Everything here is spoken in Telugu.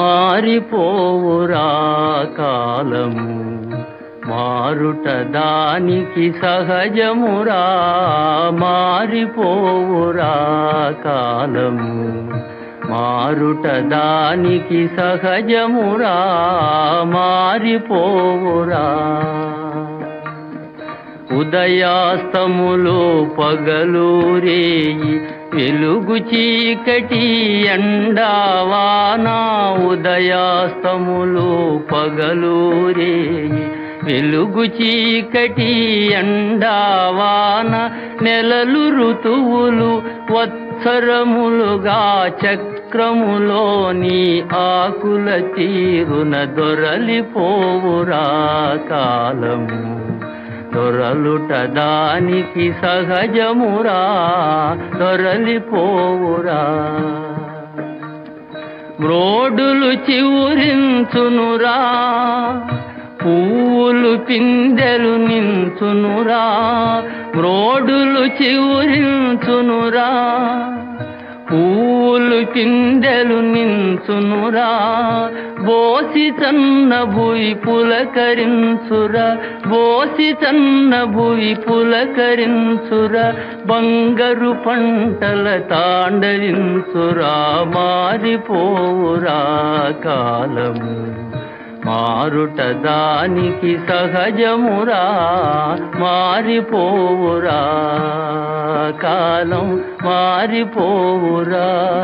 మారిపోవురా కాలము మారుట దానికి సహజమురా మారిపోవురా కాలము మారుట దానికి సహజమురా మారిపోవురా ఉదయాస్తములు పగలూరేయి వెలుగు చీకటి ఎండావానా ఉదయాస్తములు పగలూరేయి వెలుగు చీకటి ఎండావాన నెలలు ఋతువులు వత్సరములుగా చక్రములోని ఆకుల తీరున దొరలిపోవురా కాలము దొరలుట దానికి సహజమురా దొరలిపోవురా మ్రోడులు చివురించునురా పువ్వులు పిందెలు నించునురా మ్రోడులు చివురించునురా పూలు పిందెలు నించునురా బోసి చన్న భూయి పులకరించురా బోసి చన్న భూయి పులకరించురా బంగారు పంటల తాండవించురా మారిపోవురా కాలము మారుట దానికి సహజమురా మారిపోవురా కాలం మారిపోవురా